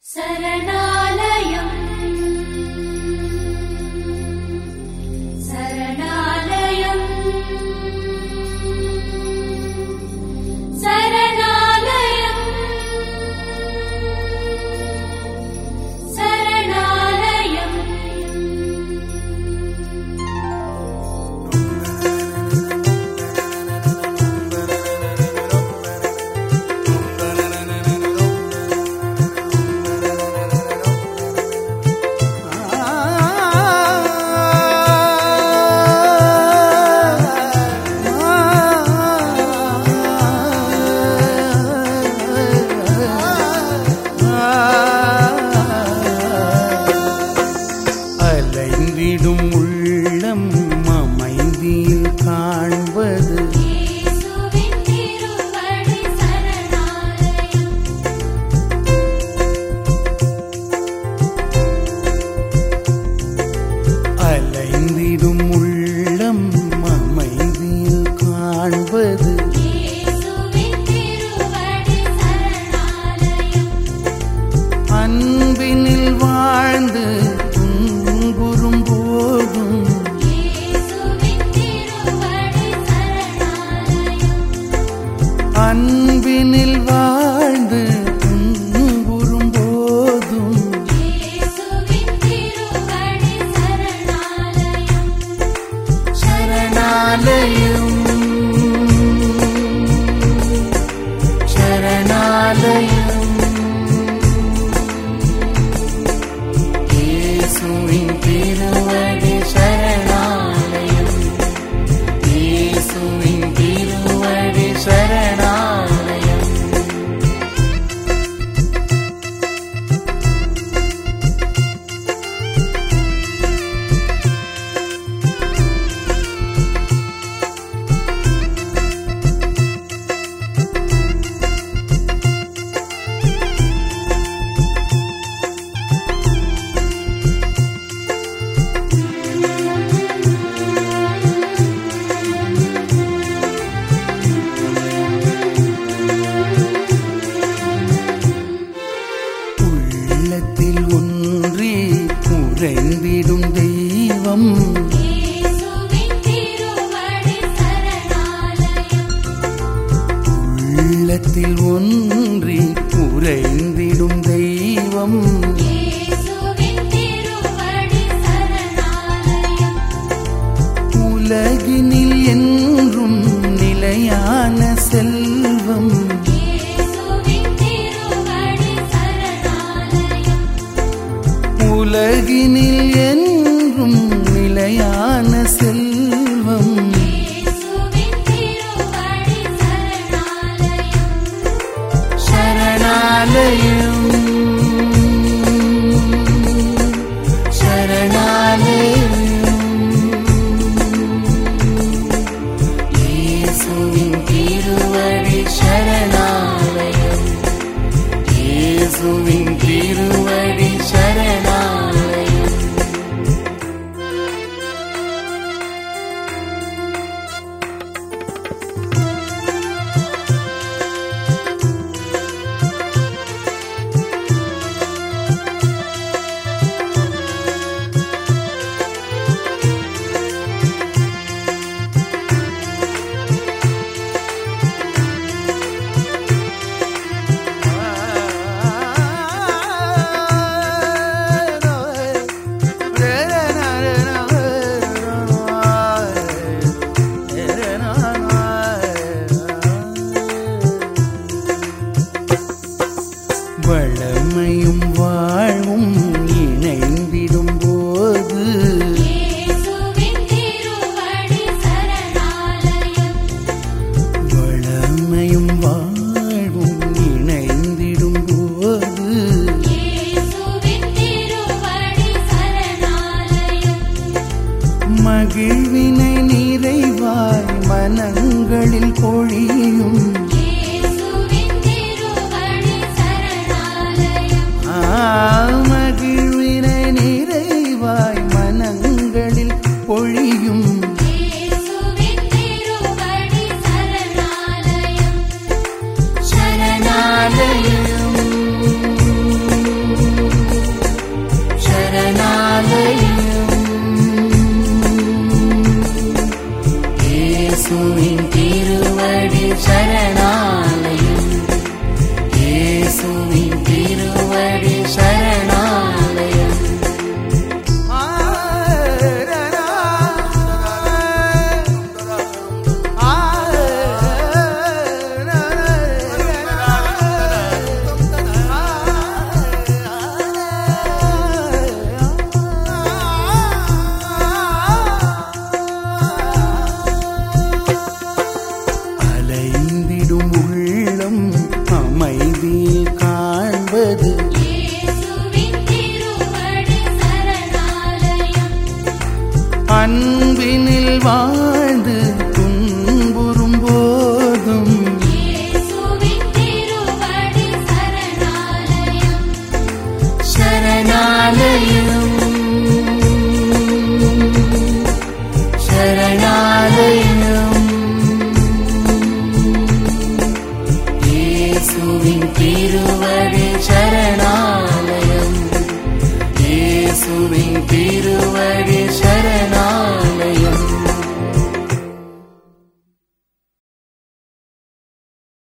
சரணாலயம் சரணாலயம் சரணாலயம் சரணாலயம் அலைந்திடும் உள்ளம் அமைதியில் காண்பது இயேசுவின் திருவடி சரணாலயம் அலைந்திடும் உள்ளம் அமைதியில் காண்பது இயேசுவின் திருவடி சரணாலயம் அன்பினில் வாழ்ந்து துன்புறும் போதும் இயேசுவின் திருவடி சரணாலயம் அன்பினில் வாழ்ந்து துன்புறும் போதும் இயேசுவின் திருவடி சரணாலயம் சரணாலயம் சரணாலயம் இயேசுவின் திருவடி சரணாலயம் இயேசுவின் திருவடி சரணாலயம் உள்ளத்தில் ஒன்றி உறைந்திடும் தெய்வம் இயேசுவின் திருவடி சரணாலயம் உள்ளத்தில் ஒன்றி உறைந்திடும் தெய்வம் இயேசுவின் திருவடி சரணாலயம் உலகினில் என்றும் நிலையான செல்வம் இயேசுவின் திருவடி சரணாலயம் உலகினில் என்றும் நிலையான செல்வம் இயேசுவின் திருவடி சரணாலயம் சரணாலயம் சரணாலயம் இயேசுவின் திருவடி சரணாலயம் இயேசுவின் திருவடி சரணாலயம் வளமையும் வாழ்வும் இணைந்திடும் போது இயேசுவின் திருவடி சரணாலயம் வளமையும் வாழ்வும் இணைந்திடும் போது இயேசுவின் திருவடி சரணாலயம் மகிழ்வினை நிறைவாய் மனங்களில் பொழியும் இயேசுவின் திருவடி சரணாலயம் ஆ, மகிழ்வினை அன்பினில் வாழ்ந்து துன்புறும் போதும் இயேசுவின் திருவடி சரணாலயம் சரணாலயம் சரணாலயம் இயேசுவின் திருவடி சரணாலயம் இயேசுவின் திருவடி சரணாலயம்